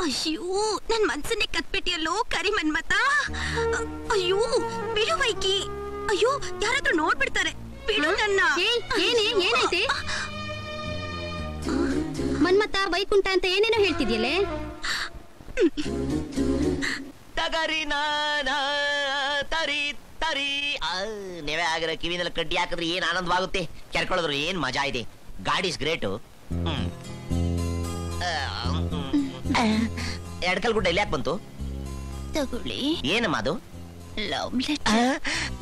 ಅಯ್ಯೋ ನನ್ ಮನ್ಸನ್ನೇ ಕತ್ಬಿಟ್ಟಿಯಲ್ಲೋ ಕರಿ ಮನ್ಮತ ಅ- ಅಯ್ಯೋ ಬಿಡು ವೈಕಿ ಅಯ್ಯೋ ಯಾರಾದ್ರೂ ನೋಡ್ಬಿಡ್ತಾರೆ ಬಿಡು ನನ್ನ ಏಯ್, ಏನೇ ಏನೈತೆ ಮನ್ಮತ ವೈಕುಂಠ ಅಂತ ಏನೇನೋ ಹೇಳ್ತಿದ್ಯಲ್ಲೇ ತಗರಿ ನಾನ ತರಿ ತರಿ ಆ, ನೆವೆ ಆಗಿರೋ ಕಿವಿನಲ್ಲಿ ಕಡ್ಡಿ ಹಾಕಿದ್ರೆ ಏನ್ ಆನಂದವಾಗುತ್ತೆ ಕೆರ್ಕೊಳ್ಳೋದ್ರು ಏನ್ ಮಜಾ ಇದೆ ಗಾಡಿ ಇಸ್ ಗ್ರೇಟು ಎಡ್ಕಲ್ ಗುಡ್ಡ ಎಲ್ಲಿ ಯಾಕೆ ಬಂತು ತಗೊಳ್ಳಿ ಏನಮ್ಮ ಅದು ಲವ್ ಲೆಟರ್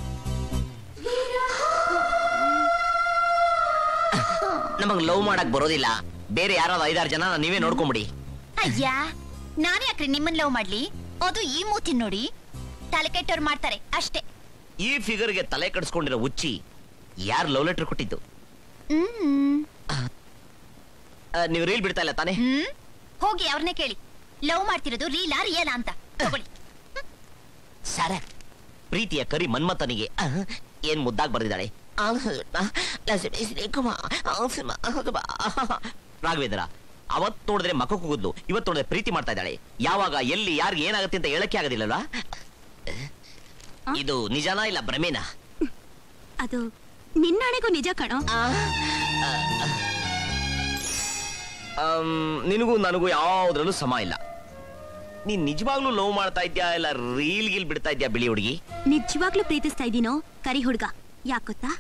ನಮಗ್ ಲವ್ ಮಾಡಕ್ ಬರೋದಿಲ್ಲ ಬೇರೆ ಯಾರಾದ್ರು ಐದಾರು ಜನ ನೀವೇ ನೋಡ್ಕೊಂಬಿಡಿ ಅಯ್ಯ ನಾನು ಯಾಕ್ರಿ ನಿಮ್ಮನ್ ಲವ್ ಮಾಡ್ಲಿ ಅದು ಈ ಮೂತಿ ನೋಡಿ ತಲೆ ಕೆಟ್ಟವ್ರು ಮಾಡ್ತಾರೆ ಅಷ್ಟೇ ಈ ಫಿಗರ್ಗೆ ತಲೆ ಕಡಿಸ್ಕೊಂಡಿರೋ ಹುಚ್ಚಿ ಯಾರು ಲವ್ ಲೆಟರ್ ಕೊಟ್ಟಿದ್ದು ಹ್ಮ್ ಆ, ನೀವು ರೀಲ್ ಬಿಡ್ತಾ ಇಲ್ಲ ತಾನೇ ಹ್ಮ್ ಹೋಗಿ ಅವ್ರನ್ನೇ ಕೇಳಿ ಲವ್ ಮಾಡ್ತಿರೋದು ರೀಲಾ ರಿಯಲಾ ಅಂತ ತಗೊಳ್ಳಿ ಸರ ಪ್ರೀತಿಯ ಕರಿ ಮನ್ಮಥನಿಗೆ ಅಹ್, ಏನ್ ಮುದ್ದಾಗ್ ಬರ್ದಿದ್ದಾಳೆ ರಾಘವೇಂದ್ರ ಅವತ್ ನೋಡಿದ್ರೆ ಮಕ್ಕ ಕೂಗುದ್ಲು ಇವತ್ ನೋಡಿದ್ರೆ ಪ್ರೀತಿ ಮಾಡ್ತಾ ಇದ್ದಾಳೆ ಯಾವಾಗ ಎಲ್ಲಿ ಯಾರಿಗೆ ಏನಾಗುತ್ತೆ ಅಂತ ಹೇಳಕ್ಕೆ ಆಗೋದಿಲ್ಲಲ್ಲ ಇದು ನಿಜನಾ ಇಲ್ಲ ಭ್ರಮೇನಾ ಅದು ನಿನ್ನಾಣೆಗೂ ನಿಜ ಕಣೋ ಆಮ್, ನಿನಗೂ ನನಗೂ ಯಾವ್ದ್ರಲ್ಲೂ ಸಮ ಇಲ್ಲ ನೀನ್ ನಿಜವಾಗ್ಲೂ ಲವ್ ಮಾಡ್ತಾ ಇದ್ಯಾ ಇಲ್ಲ ರೀಲ್ ಗೀಲ್ ಬಿಡ್ತಾ ಇದ್ಯಾ ಬಿಳಿ ಹುಡುಗಿ ನಿಜವಾಗ್ಲೂ ಪ್ರೀತಿಸ್ತಾ ಇದೀನೋ ಕರಿ ಹುಡ್ಗ ಯಾಕೊತ್ತಾ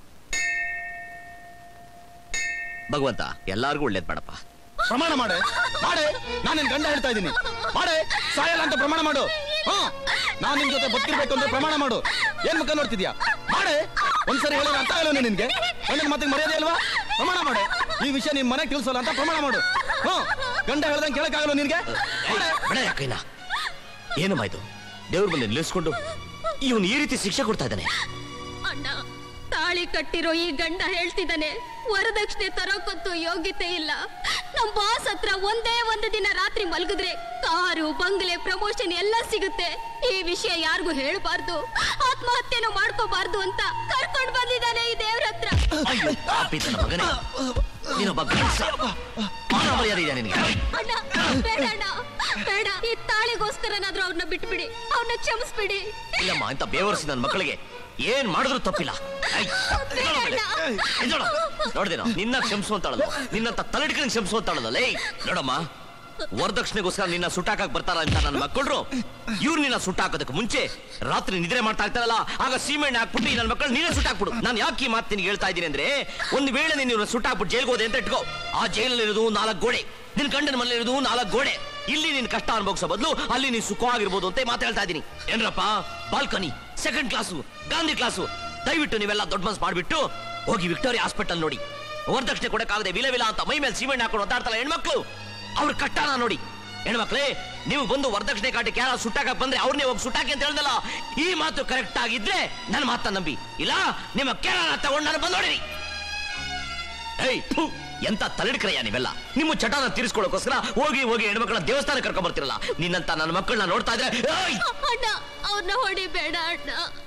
ಭಗವಂತ ಎಲ್ಲಾರ್ಗೂ ಒಳ್ಳೇದ್ ಬೇಡಪ್ಪ ಪ್ರಮಾಣ ಮಾಡೆ ಮಾಡೆ ನಾನು ನಿನ್ ಗಂಡ ಹೇಳ್ತಾ ಇದ್ದೀನಿ ಮಾಡೆ ಸಾಯಲ್ಲ ಅಂತ ಪ್ರಮಾಣ ಮಾಡು ಹಾ ನಾನ್ ನಿನ್ ಜೊತೆ ಬದುಕಿರ್ಬೇಕು ಅಂತ ಪ್ರಮಾಣ ಮಾಡು ಏನ್ ಮುಖ ನೋಡ್ತಿದ್ಯಾ ಮಾಡೆ ಒಂದ್ಸರಿ ಹೇಳಿದ್ರೆ ಅರ್ಥ ಆಗಲ್ಲ ನಿನ್ಗೆ ಗಂಡನ ಮಾತಿಗೆ ಮರ್ಯಾದೆ ಅಲ್ವಾ ಪ್ರಮಾಣ ಮಾಡೆ ಈ ವಿಷಯ ನಿನ್ ಮನೆಗೆ ತಿಳಿಸೋಲ್ಲ ಅಂತ ಪ್ರಮಾಣ ಮಾಡು ಹಾ ಗಂಡ ಹೇಳ್ದಂಗೆ ಕೇಳಕ್ಕಾಗಲ್ಲ ನಿನ್ಗೆ ಮಾಡೆ ಬೇಡ ಯಾಕೈನ ಏನಮ್ಮ ಇದು ದೇವ್ರ ಬಂದು ನಿಲ್ಲಿಸ್ಕೊಂಡು ಇವನು ಈ ರೀತಿ ಶಿಕ್ಷೆ ಕೊಡ್ತಾ ಇದ್ದಾನೆ ಅಣ್ಣ ತಾಳಿ ಕಟ್ಟಿರೋ ಈ ಗಂಡ ಹೇಳ್ತಿದ್ದಾನೆ ವರದಕ್ಷಿಣೆ ತರೋಕಂತೂ ಯೋಗ್ಯತೆ ಇಲ್ಲ ನಮ್ ಬಾಸ್ ಹತ್ರ ಒಂದೇ ಒಂದು ದಿನ ರಾತ್ರಿ ಮಲಗಿದ್ರೆ ಕಾರು ಬಂಗ್ಲೆ ಪ್ರಮೋಷನ್ ಎಲ್ಲ ಸಿಗುತ್ತೆ ಈ ವಿಷಯ ಯಾರಿಗೂ ಹೇಳ್ಬಾರ್ದು ಆತ್ಮಹತ್ಯೆನೂ ಮಾಡ್ಕೋಬಾರ್ದು ಅಂತ ಕರ್ಕೊಂಡ್ ಬಂದಿದ್ದಾನೆ ಈ ದೇವ್ರ ಹತ್ರ ಅಯ್ಯೋ ಪಾಪಿತನ ಮಗನೇ ನೀನೊಬ್ಬ ಗಂಡ್ಸ. ಮಾನ ಮರ್ಯಾದೆ ಇದೆಯಾ ನಿನಗೆ ಅಣ್ಣ ಬೇಡ ಅಣ್ಣ ಬೇಡ ಈ ತಾಳಿಗೋಸ್ಕರನಾದ್ರೂ ಅವ್ರನ್ನ ಬಿಟ್ಬಿಡಿ ಅವ್ರನ್ನ ಕ್ಷಮಿಸ್ಬಿಡಿ ಇಲ್ಲಮ್ಮ ಇಂಥ ಬೇವರ್ಸಿ ನನ್ನ ಮಕ್ಕಳಿಗೆ ಏನ್ ಮಾಡಿದ್ರು ತಪ್ಪಿಲ್ಲ ಐ, ಎದ್ದೇಳು ಮೇಲೆ. ಎದ್ದೇಳು. ನೋಡ್ದೇನೋ ನಿನ್ನ ಕ್ಷಮಿಸುವಂತಾಳಲ್ಲ ನಿನ್ನಂತ ತಲೆಡ್ಕನ್ ಕ್ಷಮಿಸುವಂತಾಳಲ್ಲ ಲೇ ನೋಡಮ್ಮ ವರದಕ್ಷಿಣೆಗೋಸ್ಕರ ನಿನ್ನ ಸುಟ್ಟಾಕಕ್ ಬರ್ತಾರ ಅಂತ ನನ್ನ ಮಕ್ಕಳು ಇವ್ರು ನಿನ್ನ ಸುಟ್ಟಾಕೋದಕ್ಕೆ ಮುಂಚೆ ರಾತ್ರಿ ನಿದ್ರೆ ಮಾಡ್ತಾ ಇರ್ತಾರಲ್ಲ ಆಗ ಸೀಮೆಣ್ಣೆ ಹಾಕ್ಬಿಟ್ಟು ಈ ನನ್ನ ಮಕ್ಕಳು ನೀನೇ ಸುಟ್ಟಾಕ್ಬಿಡು ನಾನು ಯಾಕೆ ಈ ಮಾತು ನಿನ್ಗೆ ಹೇಳ್ತಾ ಇದ್ದೀನಿ ಅಂದ್ರೆ ಒಂದ್ ವೇಳೆ ನೀನು ಇವ್ರನ್ನ ಸುಟ್ಟಾಕ್ಬಿಟ್ಟು ಜೈಲ್ಗೆ ಹೋದೆ ಅಂತ ಇಟ್ಕೋ ಆ ಜೈಲಲ್ಲಿ ಇರೋದು ನಾಲ್ಕು ಗೋಡೆ ನಿನ್ ಗಂಡನ ಮನೇಲಿ ಇರೋದು ನಾಲ್ಕು ಗೋಡೆ ಇಲ್ಲಿ ನೀನ್ ಕಷ್ಟ ಅನುಭವಿಸೋ ಬದಲು ಅಲ್ಲಿ ನೀನ್ ಸುಖವಾಗಿರ್ಬೋದು ಅಂತ ಮಾತು ಹೇಳ್ತಾ ಇದ್ದೀನಿ ಏನ್ರಪ್ಪ balcony second class Gandhi class ದಯವಿಟ್ಟು ನೀವೆಲ್ಲ ದೊಡ್ಡ ಮನ್ಸ್ ಮಾಡ್ಬಿಟ್ಟು ಹೋಗಿ ವಿಕ್ಟೋರಿಯಾ ಹಾಸ್ಪಿಟಲ್ ನೋಡಿ ವರದಕ್ಷಿಣೆ ಕೊಡಕ್ಕಾಗದೆ ವಿಲ ವಿಲ ಅಂತ ಮೈ ಮೇಲೆ ಸೀಮೆಣ್ಣೆ ಹಾಕೊಂಡು ಒದ್ದಾಡ್ತಾರ ಹೆಣ್ಮಕ್ಳು ಅವ್ರ ಕಟ್ಟನ ನೋಡಿ ಹೆಣ್ಮಕ್ಳೇ ನೀವು ಬಂದು ವರದಕ್ಷಿಣೆ ಕಾಟಕ್ಕೆ ಯಾರು ಸುಟ್ಟಾಕ ಬಂದ್ರೆ ಅವ್ರನ್ನೇ ಹೋಗಿ ಸುಟ್ಟಾಕಿ ಅಂತ ಹೇಳ್ದಲ್ಲ ಈ ಮಾತು ಕರೆಕ್ಟ್ ಆಗಿದ್ರೆ ನನ್ನ ಮಾತನ್ನ ನಂಬಿ ಇಲ್ಲ ನಿಮ್ಮ ಕೇರಳ ತಗೊಂಡು ನಾನು ಬಂದೋಡಿರಿ ಏಯ್ ಥು, ಎಂತ ತಲೆಡ್ಕ್ರಯ್ಯ ನೀವೆಲ್ಲ ನಿಮ್ಮ ಚಟಾನ ತೀರಿಸ್ಕೊಳ್ಳೋಕೋಸ್ಕರ ಹೋಗಿ ಹೋಗಿ ಹೆಣ್ಮಕ್ಳ ದೇವಸ್ಥಾನ ಕರ್ಕೊಂಡ್ ಬರ್ತಿರಲ್ಲ ನಿನ್ನಂತ ನನ್ನ ಮಕ್ಕಳನ್ನ ನೋಡ್ತಾ ಇದ್ರೆ ಏಯ್! ಅಣ್ಣ ಅವ್ರನ್ನ ಹೊಡಿಬೇಡ ಅಣ್ಣ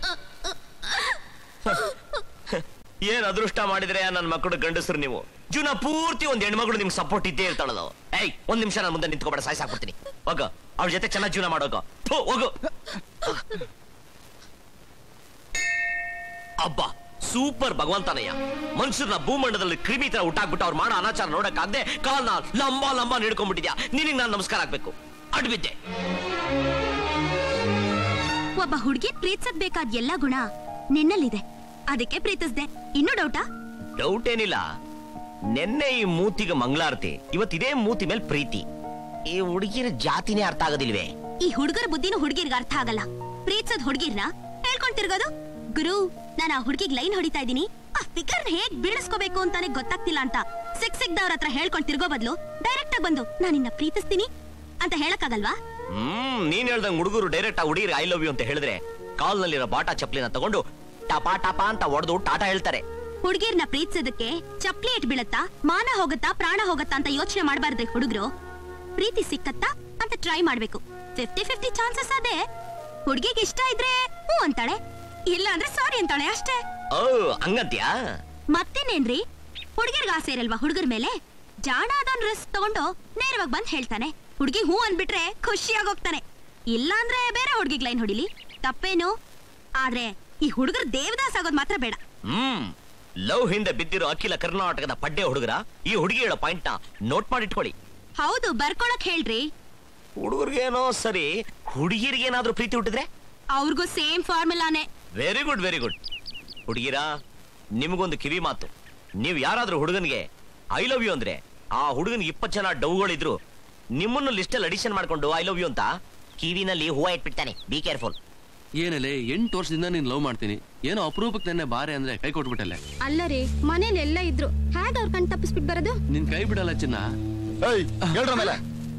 ಏನ್ ಅದೃಷ್ಟ ಮಾಡಿದ್ರೆ ನನ್ನ ಮಕ್ಕಳು ಗಂಡಸರು ನೀವು ಜೀವನ ಪೂರ್ತಿ ಒಂದ್ ಹೆಣ್ಮಗಳು ನಿಮ್ಗೆ ಸಪೋರ್ಟ್ ಇದ್ದೇ ಇರ್ತಾಳಲ್ಲ ಏಯ್ ಒಂದ್ ನಿಮಿಷ ನಾನು ಮುಂದೆ ನಿಂತ್ಕೊಬೇಡ ಸಾಯ್ಸಾಕ್ಬಿಡ್ತೀನಿ ಹೋಗ ಅವ್ಳ ಜೊತೆ ಚೆನ್ನಾಗಿ ಜೀವನ ಮಾಡೋಗ ಹೋಗು ಅಬ್ಬ ಸೂಪರ್ ಭಗವಂತನಯ್ಯ ಮನುಷ್ಯರನ್ನ ಭೂಮಂಡದಲ್ಲಿ ಕ್ರಿಮಿ ತರ ಹುಟ್ಟಾಕ್ಬಿಟ್ಟು ಅವ್ರು ಮಾಡೋ ಅನಾಚಾರ ನೋಡಕ್ಕಾಗದೆ ಕಾಲ್ನ ಲಂಬ ಲಂಬ ನೀಡ್ಕೊಂಡ್ಬಿಟ್ಟಿದ್ಯಾ ನಿನಗೆ ನಾನು ನಮಸ್ಕಾರ ಆಗ್ಬೇಕು ಅಡ್ಬಿದ್ದೆ ಒಬ್ಬ ಹುಡುಗಿ ಪ್ರೀತಿಸದ್ ಬೇಕಾದ ಎಲ್ಲ ಗುಣ ನಿನ್ನಲ್ಲಿದೆ ಅದಕ್ಕೆ ಪ್ರೀತಿಸ್ದೆ ಇನ್ನೂ ಡೌಟಾ ಡೌಟ್ ಏನಿಲ್ಲ ನೆನ್ನೆ ಈ ಮೂತಿಗೆ ಮಂಗಳಾರತಿ ಇವತ್ತು ಇದೇ ಮೂತಿ ಮೇಲೆ ಪ್ರೀತಿ ಈ ಹುಡುಗಿರ ಜಾತಿನೇ ಅರ್ಥ ಆಗೋದಿಲ್ವೇ ಈ ಹುಡುಗರ ಬುದ್ಧಿನೂ ಹುಡುಗಿರ್ಗ ಅರ್ಥ ಆಗಲ್ಲ ಪ್ರೀತಿಸದ್ ಹುಡುಗಿರ್ನ ಹೇಳ್ಕೊಂಡ್ ತಿರ್ಗೋದು ಗುರು ನಾನು ಆ ಹುಡುಗಿಗ್ ಲೈನ್ ಹೊಡಿತಾ ಇದೀನಿ ಆ ಫಿಗರ್ ಹೇಗ್ ಬೀಳಿಸ್ಕೋಬೇಕು ಅಂತಾನೆ ಗೊತ್ತಾಗ್ತಿಲ್ಲ ಅಂತ ಸಿಕ್ ಸಿಕ್ದವ್ರ ಹತ್ರ ಹೇಳ್ಕೊಂಡ್ ತಿರ್ಗೋ ಬದ್ಲು ಡೈರೆಕ್ಟ್ ಆಗಿ ಬಂದು ನಾನಿನ್ನ ಪ್ರೀತಿಸ್ತೀನಿ ಅಂತ ಹೇಳಕ್ಕಾಗಲ್ವಾ ಹ್ಮ್ ನೀನ್ ಹೇಳ್ದಂಗ್ ಹುಡುಗರು ಡೈರೆಕ್ಟ್ ಆ ಹುಡುಗಿರಿಗೆ ಐ ಲವ್ ಯು ಅಂತ ಹೇಳಿದ್ರೆ ಕಾಲ್ನಲ್ಲಿರೋ ಬಾಟಾ ಚಪ್ಲಿನ ತಗೊಂಡು ಟಪಾ ಟಪಾ ಅಂತ ಹೊಡೆದು ಟಾಟಾ ಹೇಳ್ತಾರೆ ಹುಡುಗಿರ್ನ ಪ್ರೀತಿಸೋದಕ್ಕೆ ಚಪ್ಲಿ ಇಟ್ ಬೀಳತ್ತಾ ಮಾನ ಹೋಗತ್ತಾ ಪ್ರಾಣ ಹೋಗತ್ತಾ ಅಂತ ಯೋಚನೆ ಮಾಡಬಾರ್ದು ಹುಡುಗರು ಪ್ರೀತಿ ಸಿಕ್ಕತ್ತಾ ಅಂತ ಟ್ರೈ ಮಾಡ್ಬೇಕು ಫಿಫ್ಟಿ ಫಿಫ್ಟಿ ಚಾನ್ಸಸ್ ಅದೇ ಹುಡುಗಿಗೆ ಇಷ್ಟ ಇದ್ರೆ ಹ್ಞೂ ಅಂತಾಳೆ ಇಲ್ಲ ಅಂದ್ರೆ ಸಾರಿ ಅಂತಾಳೆ ಅಷ್ಟೇ ಓ ಹಂಗಂತ್ಯಾ ಮತ್ತೇನೇನ್ರಿ ಹುಡುಗಿರ್ಗ ಆಸೆ ಇರಲ್ವಾ ಹುಡುಗರ ಮೇಲೆ ಜಾಣ ಅದನ್ ರಿಸ್ಕ್ ತಗೊಂಡು ನೇರವಾಗಿ ಬಂದ್ ಹೇಳ್ತಾನೆ ಹುಡುಗಿ ಹೂ ಅಂದ್ಬಿಟ್ರೆ ಖುಷಿಯಾಗಿ ಹೋಗ್ತಾನೆ ಇಲ್ಲಾಂದ್ರೆ ಬೇರೆ ಹುಡುಗಿಗ್ ಲೈನ್ ಹೊಡಿಲಿ ತಪ್ಪೇನು ಆದ್ರೆ ಈ ಹುಡುಗರು ದೇವದಾಸ್ ಆಗೋದ್ ಮಾತ್ರ ಬೇಡ ಹ್ಮ್ ಲವ್ ಹಿಂದೆ ಬಿದ್ದಿರೋ ಅಖಿಲ ಕರ್ನಾಟಕದ ಪಡ್ಡೆ ಹುಡುಗರ ಈ ಹುಡುಗಿ ಹೇಳೋ ಪಾಯಿಂಟ್ ನ ನೋಟ್ ಮಾಡಿಟ್ಕೊಳ್ಳಿ ಹೌದು ಬರ್ಕೊಳಕ್ ಹೇಳ್ರಿ ಹುಡುಗರಿಗೇನೋ ಸರಿ ಹುಡುಗಿರಿಗೇನಾದ್ರೂ ಪ್ರೀತಿ ಹುಟ್ಟಿದ್ರೆ ಅವ್ರಿಗೂ ಸೇಮ್ ಫಾರ್ಮುಲಾನೆ ವೆರಿ ಗುಡ್ ವೆರಿ ಗುಡ್ ಹುಡುಗಿರಾ ನಿಮಗೊಂದು ಕಿವಿ ಮಾತು ನೀವು ಯಾರಾದ್ರೂ ಹುಡುಗನಿಗೆ ಐ ಲವ್ ಯು ಅಂದ್ರೆ ಆ ಹುಡುಗನಿಗೆ ಇಪ್ಪತ್ತು ಜನ ಡೌಗಳಿದ್ರು ನಿಮ್ಮನ್ನು ಲಿಸ್ಟಲ್ಲಿ ಅಡಿಷನ್ ಮಾಡ್ಕೊಂಡು ಐ ಲವ್ ಯು ಅಂತ ಕಿವಿನಲ್ಲಿ ಹೂವ ಇಟ್ಬಿಡ್ತಾನೆ ಬಿ ಕೇರ್ಫುಲ್ ಏನಲೆ ಎಂಟು ವರ್ಷದಿಂದ ನೀನ್ ಲವ್ ಮಾಡ್ತೀನಿ ಏನೋ ಅಪರೂಪಕ್ಕೆ ನೆನ್ನೆ ಬಾರೆ ಅಂದ್ರೆ ಕೈ ಕೊಟ್ಬಿಟ್ಟಲೆ ಅಲ್ಲರಿ ಮನೇಲಿ ಎಲ್ಲ ಇದ್ರು ಹೇಗ ಅವ್ರ ಕಣ್ ತಪ್ಪಿಸ್ಬಿಟ್ ಬರೋದು ನಿನ್ ಕೈ ಬಿಡಲ್ಲ ಚಿನ್ನ ಏಯ್ ಹೇಳ್ರ ಮೇಲೆ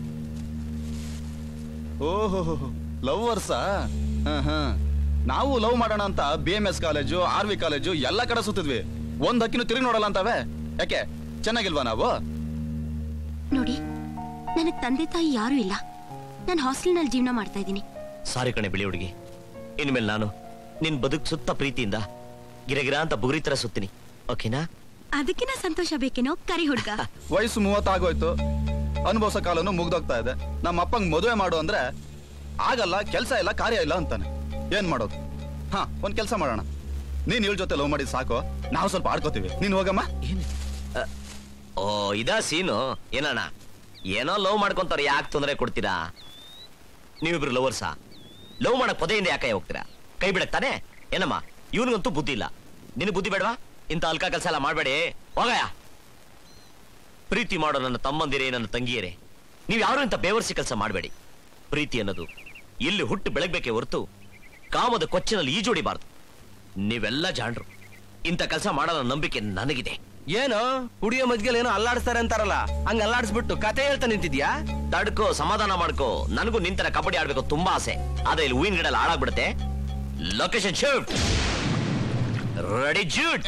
ಓಹೋ ಲವ್ವರ್ಸಾ ನಾವು ಲವ್ ಮಾಡೋಣ ಅಂತ B M S college R V college ಎಲ್ಲ ಕಡೆ ಸುತ್ತಿದ್ವಿ ಒಂದ್ ಹಕ್ಕಿನೂ ತಿರುಗಿ ನೋಡಲ್ಲ ಅಂತವೆ ಯಾಕೆ ಚೆನ್ನಾಗಿಲ್ವಾ ನಾವು ನೋಡಿ ನನಗ್ ತಂದೆ ತಾಯಿ ಯಾರು ಇಲ್ಲ ನಾನು ಹಾಸ್ಟೆಲ್ನಲ್ಲಿ ಜೀವನ ಮಾಡ್ತಾ ಇದ್ದೀನಿ ಸಾರಿ ಕಣೆ ಬಿಳಿ ಹುಡುಗಿ ಇನ್ಮೇಲೆ ನಾನು ನಿನ್ ಬದುಕ್ ಸುತ್ತ ಪ್ರೀತಿಯಿಂದ ಗಿರಗಿರ ಅಂತ ಬುಗುರಿ ತರ ಸುತ್ತೀನಿ ಓಕೆನಾ ಅದಕ್ಕಿನ ಸಂತೋಷ ಬೇಕೇನೋ ಕರಿ ಹುಡ್ಗ ವಯಸ್ಸು ಮೂವತ್ತಾಗೋಯ್ತು ಅನುಭವಿಸೋ ಕಾಲನು ಮುಗ್ದೋಗ್ತಾ ಇದೆ ನಮ್ಮ ಅಪ್ಪಂಗ್ ಮದುವೆ ಮಾಡು ಅಂದ್ರೆ ಆಗಲ್ಲ ಕೆಲಸ ಇಲ್ಲ ಕಾರ್ಯ ಇಲ್ಲ ಅಂತಾನೆ ಏನ್ ಮಾಡೋದು ಹಾ ಒಂದ್ ಕೆಲಸ ಮಾಡೋಣ ನೀನ್ ಇವಳ ಜೊತೆ ಲವ್ ಮಾಡಿದ್ ಸಾಕು ನಾವು ಸ್ವಲ್ಪ ಆಡ್ಕೋತೀವಿ ನೀನ್ ಹೋಗಮ್ಮ ಓ ಇದಾ ಸೀನು ಏನಣ್ಣ ಏನೋ ಲವ್ ಮಾಡ್ಕೊಂತಾರೆ ಯಾಕೆ ತೊಂದರೆ ಕೊಡ್ತೀರಾ ನೀವಿಬ್ರು ಲವರ್ಸಾ ಲವ್ ಮಾಡಕ್ ಪೊದೆಯಿಂದ ಯಾಕೆ ಹೋಗ್ತೀರಾ ಕೈ ಬಿಡಕ್ ತಾನೆ ಏನಮ್ಮ ಇವನಿಗಂತೂ ಬುದ್ಧಿ ಇಲ್ಲ ನಿನ್ ಬುದ್ಧಿ ಬೇಡವಾ ಇಂಥ ಅಲ್ಕ ಕೆಲಸ ಎಲ್ಲ ಮಾಡಬೇಡಿ ಹೋಗಯ್ಯ ಪ್ರೀತಿ ಮಾಡೋ ನನ್ನ ತಮ್ಮಂದಿರೇ ನನ್ನ ತಂಗಿಯರೇ ನೀವು ಯಾರು ಇಂಥ ಬೇವರ್ಸಿ ಕೆಲಸ ಮಾಡಬೇಡಿ ಪ್ರೀತಿ ಅನ್ನೋದು ಇಲ್ಲಿ ಹುಟ್ಟು ಬೆಳಗ್ಬೇಕೆ ಹೊರತು ಕಾಮದ ಕೊಚ್ಚಿನಲ್ಲಿ ಈಜೋಡಿಬಾರ್ದು ನೀವೆಲ್ಲ ಜಾಣರು ಇಂಥ ಕೆಲಸ ಮಾಡೋ ನಂಬಿಕೆ ನನಗಿದೆ ಏನು ಹುಡಿಯೋ ಮಜ್ಗೆಲ್ ಏನೋ ಅಲ್ಲಾಡಿಸ್ತಾರೆ ಅಂತಾರಲ್ಲ ಹಂಗ ಅಲ್ಲಾಡಿಸ್ಬಿಟ್ಟು ಕತೆ ಹೇಳ್ತಾ ನಿಂತಿದ್ಯಾ ತಡ್ಕೋ ಸಮಾಧಾನ ಮಾಡ್ಕೋ ನನಗೂ ನಿಂತರ ಕಬಡ್ಡಿ ಆಡ್ಬೇಕು ತುಂಬಾ ಆಸೆ ಆದ್ರೆ ಇಲ್ಲಿ ಹೂವಿನ ಗಿಡ ಎಲ್ಲ ಹಾಳಾಗ್ಬಿಡುತ್ತೆ ಲೊಕೇಶನ್ ಶಿಫ್ಟ್ ರೆಡಿ ಜೂಟ್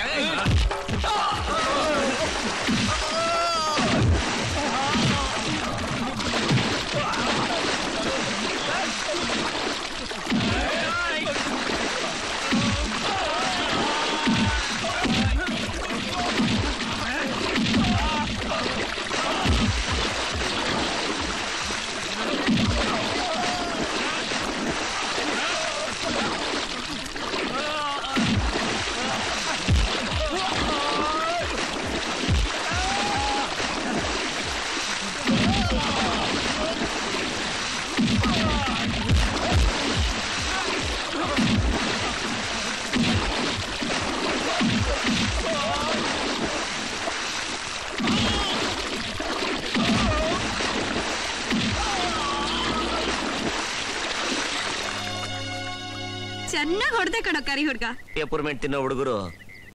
ಚೆನ್ನಾಗಿ ಹೊಡೆದೆ ಕಣೋ ಕರಿ ಹುಡ್ಗ ಪೇಪರ್ಮೆಂಟ್ ತಿನ್ನೋ ಹುಡುಗರು